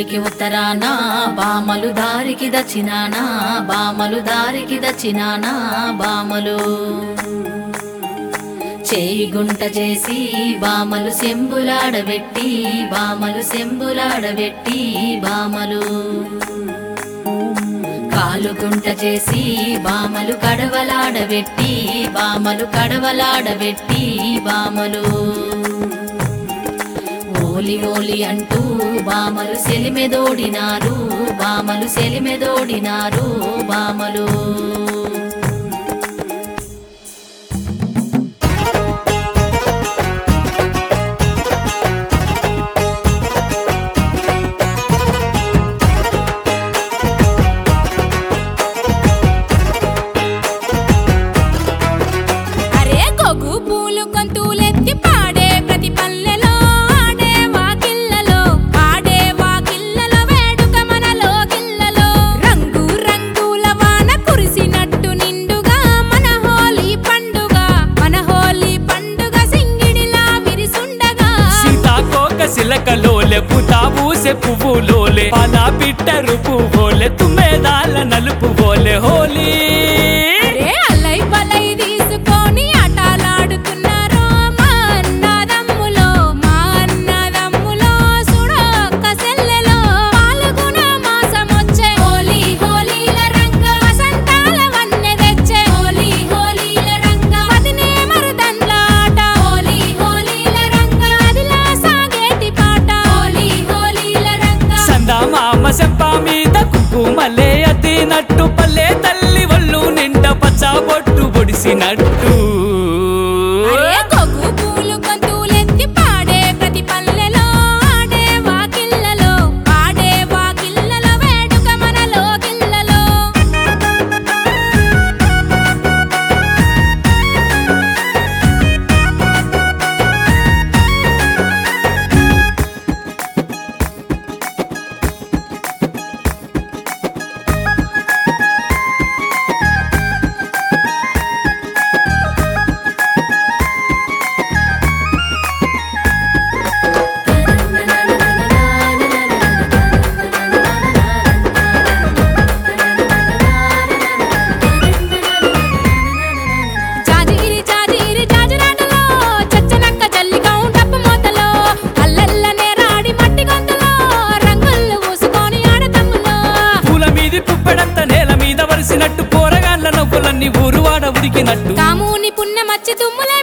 ఊరికి ఉత్తరాన బామలు దారికి దచ్చినానా బామలు దారికి దచ్చినానా బామలు చేయి గుంట చేసి బామలు సెంబులాడబెట్టి బామలు సెంబులాడబెట్టి బామలు కాలు గుంట చేసి బామలు కడవలాడబెట్టి బామలు కడవలాడబెట్టి బామలు ఓలి ఓలి అంటూ బామలు సెలిమెదోడినారు బామలు సెలిమెదోడినారు బామలు అరే గొగ్గు పూలు గొంతులెత్తి పాడే ప్రతి పల్లెలో ఆడే వాకిళ్ళలో ఆడే వాకిళ్ళలో వేడుక మనలో గిల్లలో రంగు రంగుల వాన కురిసినట్టు నిండుగా మన హోలీ పండుగ మన హోలీ పండుగ సింగిడిలా విరిసుండగా సీతాకోక సిలకలోలే పుతాబూసె పువ్వులోలే పాల పిట్టరు పువ్వులే తుమ్మెదాల నలుపు పోలే హోలీ అరే అల్లై పలై తీసుకొని ఆటలాడుతున్నారో మా అన్నదమ్ములో మా అన్నదమ్ములో సుడొక్క సెల్లెలో పాల్గొన మాసమొచ్చే హోలీ హోలీల రంగ వసంతాల వన్నె తెచ్చే హోలీ హోలీల రంగ వదినే మరదండ్ల ఆట హోలీ హోలీల రంగ అదిలా సాగేటి పాట హోలీ హోలీల రంగ సందా మామ సెంప మీద కుంకుమలే అతినట్టు పల్లె తల్లి ఒళ్ళు నిండా పచ్చ బొట్టు పొడిసినట్టు అరే గొగ్గు పూలు గొంతులెత్తి పాడే ప్రతి పల్లెలో ఆడే వాకిళ్ళలో ఆడే వాకిళ్ళలో వేడుక మనలో గిల్లలో జాజిగిరి జాజిగిరి జాజిరాటలో చచ్చనక్క జల్లికం డప్పు మోతలో అల్లల్లనే రాడి మట్టి గొంతులో రంగులు పూసుకొని ఆడతమ్ములో పూల మీది పుప్పెడంత నేల మీద వరిసినట్టు పోరగాళ్ళ నవ్వులన్నీ ఊరువాడ ఉడికినట్టు కాముని పుణ్యమచ్చి తుమ్ములే